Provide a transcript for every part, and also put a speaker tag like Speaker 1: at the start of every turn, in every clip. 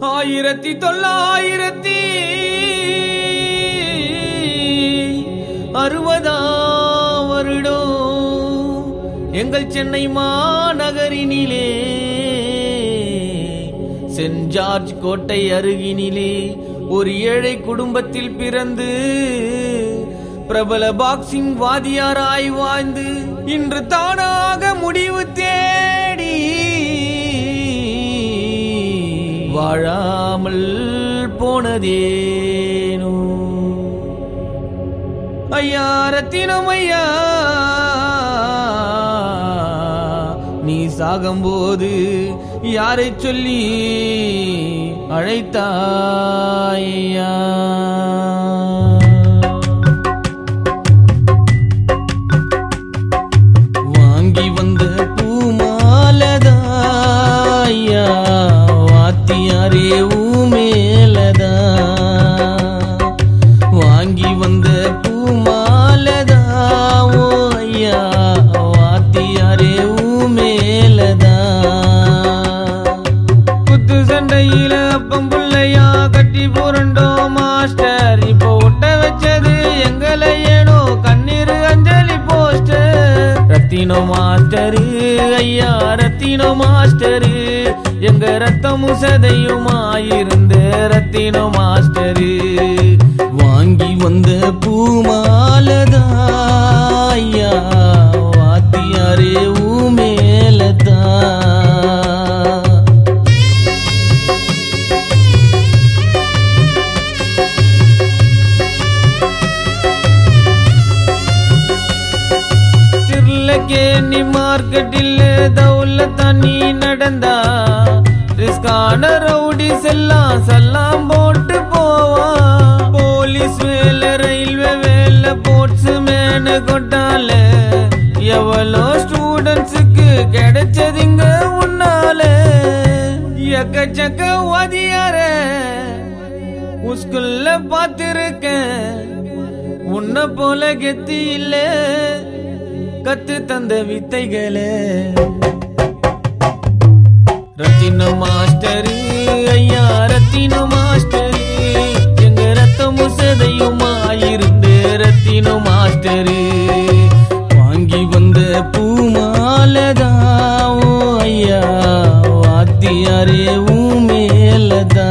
Speaker 1: ஆயிரத்தி தொள்ளாயிரத்தி அறுபதாம் வருடம் எங்கள் சென்னை மாநகரினிலே சென்ட் ஜார்ஜ் கோட்டை அருகினிலே ஒரு ஏழை குடும்பத்தில் பிறந்து பிரபல பாக்ஸிங் வாதியாராய் வாழ்ந்து இன்று தானாக முடிவு தேடி வாழாமல் போனதேனோ ஐயா ரத்தினம் ஐயா நீ சாகும்போது யாரை சொல்லி அழைத்தாயா வாங்கி வந்த பூமாலதா ஐயா வாத்தியாரே ஊமேலதா வாங்கி வந்த பூமாலதா ஓ ஐயா வாத்தியாரே ஊமேலதா குத்து சண்டையில அப்பம் புள்ளையா கட்டி புரண்டோ மாஸ்டர் இப்போ ஒட்ட வச்சது எங்களை ஏனோ கண்ணீர் அஞ்சலி போஸ்டர் ரத்தினோ மாஸ்டரு ஐயா ரத்தினோ மாஸ்டரு எங்க ரத்தமும் சதையுமாயிருந்த ரத்தினோ மாஸ்டரு வாங்கி வந்த பூமாலதா ஐயா வாத்தியாரே ஊமேலதா திருலக்கேணி மார்க்கெட்டில் தவுல தண்ணி நடந்தா ரிஸ்கான ரவுடிஸ் எல்லாம் சல்லாம் போட்டு போவா போலீஸ் வேலை ரயில்வே வேலை போட்ஸ் மேனு கொட்டால எவ்வளோ ஸ்டூடெண்ட்ஸுக்கு கிடைச்சதுங்க உன்னால எக்கச்சக்க வாதியார உஸ்குல்ல பார்த்திருக்கேன் உன்னை போல கெத்தி இல்ல கத்து தந்த வித்தைகளே ரத்தின மாஸ்டரு ஐயா ரத்தின மாஸ்டரு எங்க ரத்தமும் சதையுமாயிருந்து ரத்தின மாஸ்டரு வாங்கி வந்த பூமாலதா ஓ ஐயா வாத்தியாரே ஊமேலதா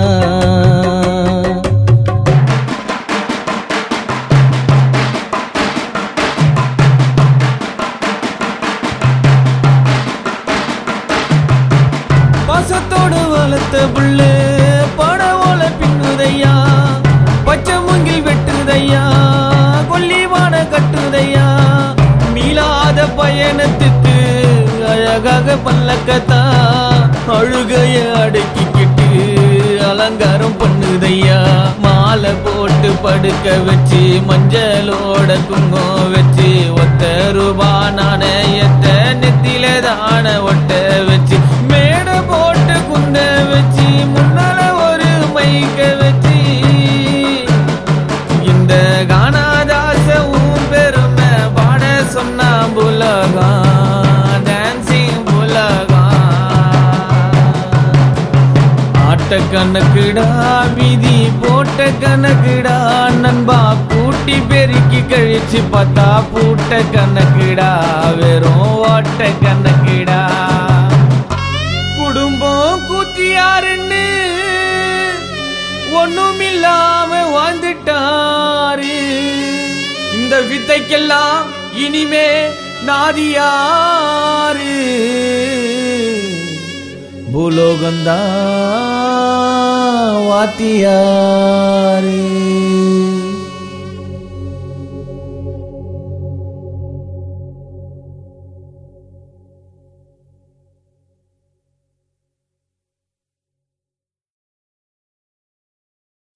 Speaker 1: பாசத்தோடு வளர்த்த புள்ள படவோல பின்னுதையா பச்சை மூங்கில் வெட்டுதையா கொல்லிவான கட்டுதையா மீளாத பயணத்துக்கு அழகாக பல்லக்கத்தா அழுகைய அடக்கிக்கிட்டு அலங்காரம் பண்ணுதையா மாலை போட்டு படுக்க வச்சு மஞ்சளோட குங்குமம் வச்சு ஒத்த ரூபா நாணயத்தை நெத்தில தான ஒட்ட வச்சு மேடை போட்டு குந்த வச்சு முன்னால ஒரு மைக்க வச்சு இந்த கானாதாச உன் பெருமை பாட சொன்னா புலகம் டான்சிங் புலகம் ஆட்ட கணக்குடா விதி போட்ட கணக்குடா நண்பா கூட்டி பெருக்கி கழிச்சு பார்த்தா பூட்ட கணக்குடா வெறும் ஓட்ட கணக்குடா குடும்பம் கூத்தியாருன்னு ஒண்ணுமில்லாம வாழ்ந்துட்டாரு இந்த வித்தைக்கெல்லாம் இனிமே நாதியாரு பூலோகந்தா வாத்தியா